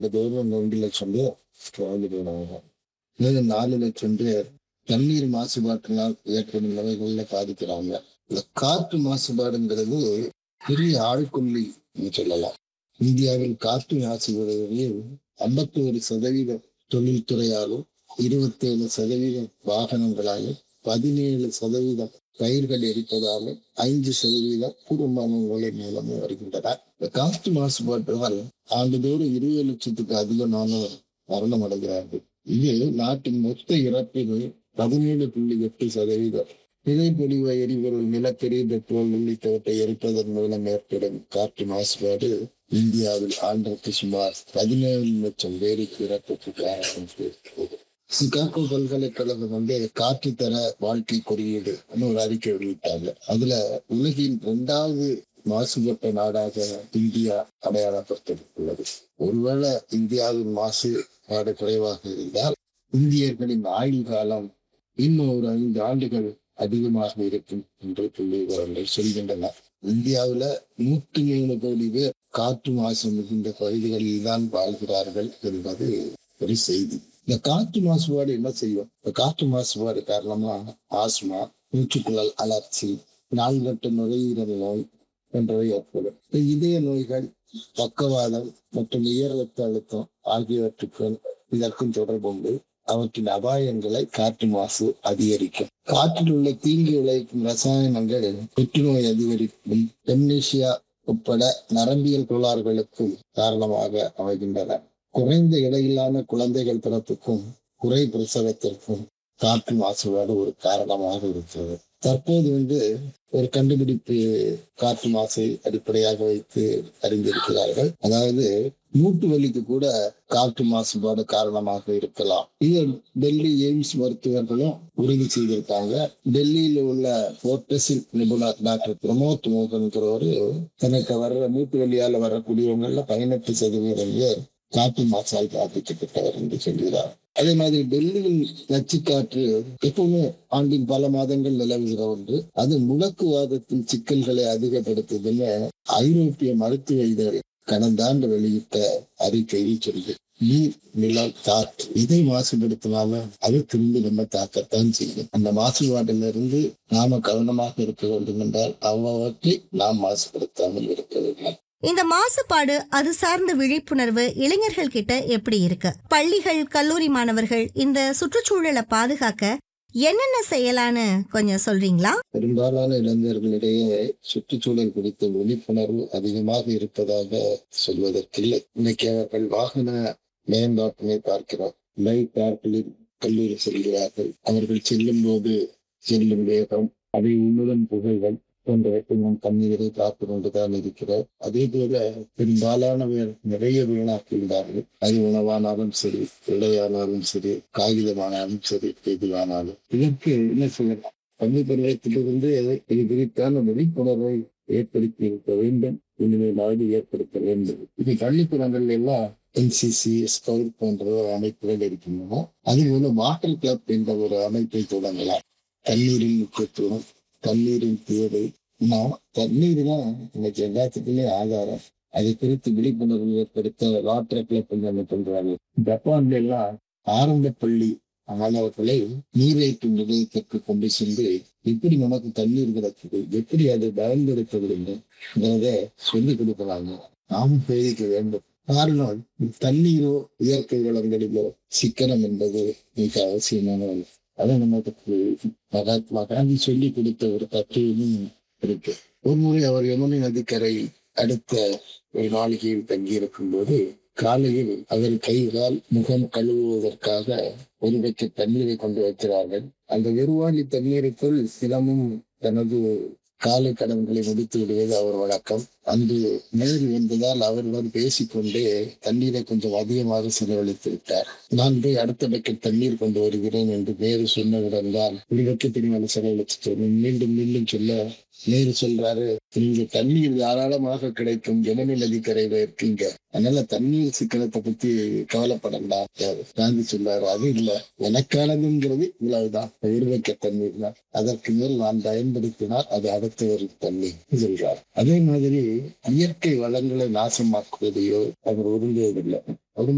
இந்த கவர்மெண்ட் ரெண்டு லட்சம் பேர் வாழ்ந்து போனாங்க மேலும் நாலு லட்சம் பேர் தண்ணீர் மாசுபாட்டினால் ஏற்படும் நிலைகள்ல பாதிக்கிறாங்க இந்த காற்று மாசுபாடுங்கிறது பெரிய ஆழ்கொள்ளி சொல்லலாம் இந்தியாவில் காற்று மாசுபாடுகளில் ஐம்பத்தி ஒரு சதவீத தொழில்துறையாலும் இருபத்தேழு சதவீதம் வாகனங்களாலும் பதினேழு சதவீதம் பயிர்கள் எரிப்பதாலும் ஐந்து சதவீதம் குடும்பங்களை மூலமும் வருகின்றன இந்த காற்று மாசுபாட்டால் ஆண்டுதோறும் இருபது லட்சத்துக்கு அதிகமானவர் மரணம் அடைகிறார்கள் இது நாட்டின் மொத்த இறப்பில் பதினேழு புள்ளி எட்டு சதவீதம் புதைப்பொழிவு எரிபொருள் நிலக்கரி பெட்ரோல் உள்ளிட்டவற்றை எரிப்பதன் மூலம் ஏற்படும் காற்று மாசுபாடு இந்தியாவில் ஆண்டுக்கு சுமார் பதினேழு லட்சம் பேருக்கு இறப்புக்கு காரணம் சிகாகோ பல்கலைக்கழகம் வந்து காற்று தர வாழ்க்கை குறியீடு ஒரு அறிக்கை வெளியிட்டாங்க அதுல உலகின் இரண்டாவது மாசுபட்ட நாடாக இந்தியா அடையாளப்படுத்தப்பட்டுள்ளது ஒருவேளை இந்தியாவின் மாசுபாடு குறைவாக இருந்தால் இந்தியர்களின் ஆயுள் காலம் இன்னும் ஒரு ஐந்து ஆண்டுகள் அதிகமாக இருக்கும் என்று புள்ளி விவரங்கள் சொல்கின்றன இந்தியாவுல நூற்றி மூணு கோடி பேர் காற்று மாசு மிகுந்த பகுதிகளில் தான் வாழ்கிறார்கள் என்பது ஒரு செய்தி இந்த காற்று மாசுபாடு என்ன செய்யும் இந்த காற்று மாசுபாடு காரணமா ஆஸ்மா மூச்சுக்குழல் அலர்ச்சி நாள்கட்ட நுரையீரல் நோய் போன்றவை ஏற்படும் இந்த இதய நோய்கள் பக்கவாதம் மற்றும் உயர் ரத்த அழுத்தம் ஆகியவற்றுக்கு இதற்கும் தொடர்புண்டு அவற்றின் அபாயங்களை காற்று மாசு அதிகரிக்கும் காற்றில் உள்ள தீங்கு விளைவிக்கும் ரசாயனங்கள் புற்றுநோய் அதிகரிக்கும் டெம்னீஷியா உட்பட நரம்பியல் கோளாறுகளுக்கும் காரணமாக அமைகின்றன குறைந்த இடையிலான குழந்தைகள் பிறப்புக்கும் குறை பிரசவத்திற்கும் காற்று மாசுபாடு ஒரு காரணமாக இருக்கிறது தற்போது வந்து ஒரு கண்டுபிடிப்பு காற்று மாசை அடிப்படையாக வைத்து அறிந்திருக்கிறார்கள் அதாவது மூட்டு வலிக்கு கூட காற்று மாசுபாடு காரணமாக இருக்கலாம் இது டெல்லி எய்ம்ஸ் மருத்துவர்களும் உறுதி செய்திருக்காங்க டெல்லியில உள்ள போர்டஸில் நிபுணர் டாக்டர் பிரமோத் மோகன்கிறவரு தனக்கு வர்ற மூட்டு வலியால வரக்கூடியவங்கள்ல பதினெட்டு சதவீதம் பேர் காற்று மாசால் பாதிக்கப்பட்டவர் என்று சொல்கிறார் அதே மாதிரி டெல்லியில் நச்சுக்காற்று எப்பவுமே ஆண்டின் பல மாதங்கள் நிலவுகிற ஒன்று அது முடக்குவாதத்தின் சிக்கல்களை அதிகப்படுத்துதுன்னு ஐரோப்பிய மருத்துவ இதழ் கடந்த ஆண்டு வெளியிட்ட அறிக்கையில் சொல்லுது நீர் நிலம் காற்று இதை மாசுபடுத்தினாலும் அது திரும்பி நம்ம தாக்கத்தான் செய்யும் அந்த மாசுபாட்டிலிருந்து நாம கவனமாக இருக்க வேண்டும் என்றால் அவ்வளவற்றை நாம் மாசுபடுத்தாமல் இருக்க வேண்டும் இந்த மாசுபாடு அது சார்ந்த விழிப்புணர்வு இளைஞர்கள் கிட்ட எப்படி இருக்கு பள்ளிகள் கல்லூரி மாணவர்கள் இந்த சுற்றுச்சூழலை பாதுகாக்க என்னென்ன செய்யலான்னு கொஞ்சம் சொல்றீங்களா பெரும்பாலான இளைஞர்களிடையே சுற்றுச்சூழல் குறித்த விழிப்புணர்வு அதிகமாக இருப்பதாக சொல்வதற்கில்லை இன்னைக்கு அவர்கள் வாகன மேம்பாட்டினை பார்க்கிறோம் பைக் பார்க்கில் கல்லூரி செல்கிறார்கள் அவர்கள் செல்லும் போது செல்லும் வேகம் அதை உன்னுடன் புகைகள் போன்றவற்றை நாம் கண்ணீரை காத்து கொண்டுதான் இருக்கிறோம் அதே போல பெரும்பாலானவர் நிறைய வீணாக்குகிறார்கள் அது உணவானாலும் சரி இடையானாலும் சரி காகிதமானாலும் சரி எதுவானாலும் இதற்கு என்ன சொல்லலாம் பள்ளி பருவத்திலிருந்து இது குறித்தான விழிப்புணர்வை ஏற்படுத்தி இருக்க வேண்டும் இனிமேலாவது ஏற்படுத்த வேண்டும் இது பள்ளிக்கூடங்கள் எல்லாம் என்சிசி ஸ்கவுட் போன்ற அமைப்புகள் இருக்கின்றன அதுபோல வாட்டர் கிளப் என்ற ஒரு அமைப்பை தொடங்கலாம் தண்ணீரின் முக்கியத்துவம் தண்ணீரின் தேவை நான் தண்ணீர் தான் இன்னைக்கு எல்லாத்துக்குமே ஆதாரம் அதை குறித்து விழிப்புணர்வு ஏற்படுத்த வாட்டர் கிளப் என்று பண்றாங்க ஜப்பான்ல எல்லாம் ஆரம்ப பள்ளி மாணவர்களை நீரேற்றும் நிலையத்திற்கு கொண்டு சென்று எப்படி நமக்கு தண்ணீர் கிடைக்குது எப்படி அதை பயன்படுத்த வேண்டும் சொல்லிக் கொடுக்கிறாங்க நாமும் பேரிக்க வேண்டும் காரணம் தண்ணீரோ இயற்கை வளங்களிலோ சிக்கனம் என்பது மிக அவசியமான ஒன்று அதை நமக்கு மகாத்மா காந்தி சொல்லி கொடுத்த ஒரு தத்துவமும் இருக்கு ஒரு முறை அவர் யமுனை நதிக்கரை அடுத்த ஒரு மாளிகையில் தங்கியிருக்கும் போது காலையில் அவர் கை கால் முகம் கழுவுவதற்காக ஒரு பட்ச தண்ணீரை கொண்டு வைக்கிறார்கள் அந்த வெறுவாளி தண்ணீருக்குள் சிலமும் தனது காலை கடன்களை முடித்து விடுவது அவர் வழக்கம் அன்று நேரு என்பதால் அவருடன் பேசிக்கொண்டே தண்ணீரை கொஞ்சம் அதிகமாக செலவழித்து விட்டார் நான் போய் அடுத்த பக்கெட் தண்ணீர் கொண்டு வருகிறேன் என்று நேரு சொன்னவுடன் தான் ஒரு பக்கெட் மேல செலவழிச்சு மீண்டும் மீண்டும் சொல்ல நேரு சொல்றாரு நீங்க தண்ணீர் தாராளமாக கிடைக்கும் யமுனை நதிக்கரையில இருக்கீங்க அதனால தண்ணீர் சிக்கனத்தை பத்தி கவலைப்படலாம் காந்தி சொல்றாரு அது இல்ல எனக்கானதுங்கிறது இவ்வளவுதான் ஒரு வைக்க தண்ணீர் தான் அதற்கு மேல் நான் பயன்படுத்தினால் அது அடுத்து வரும் தண்ணீர் சொல்றார் அதே மாதிரி இயற்கை வளங்களை நாசமாக்குவதையோ அவர் விரும்புவதில்லை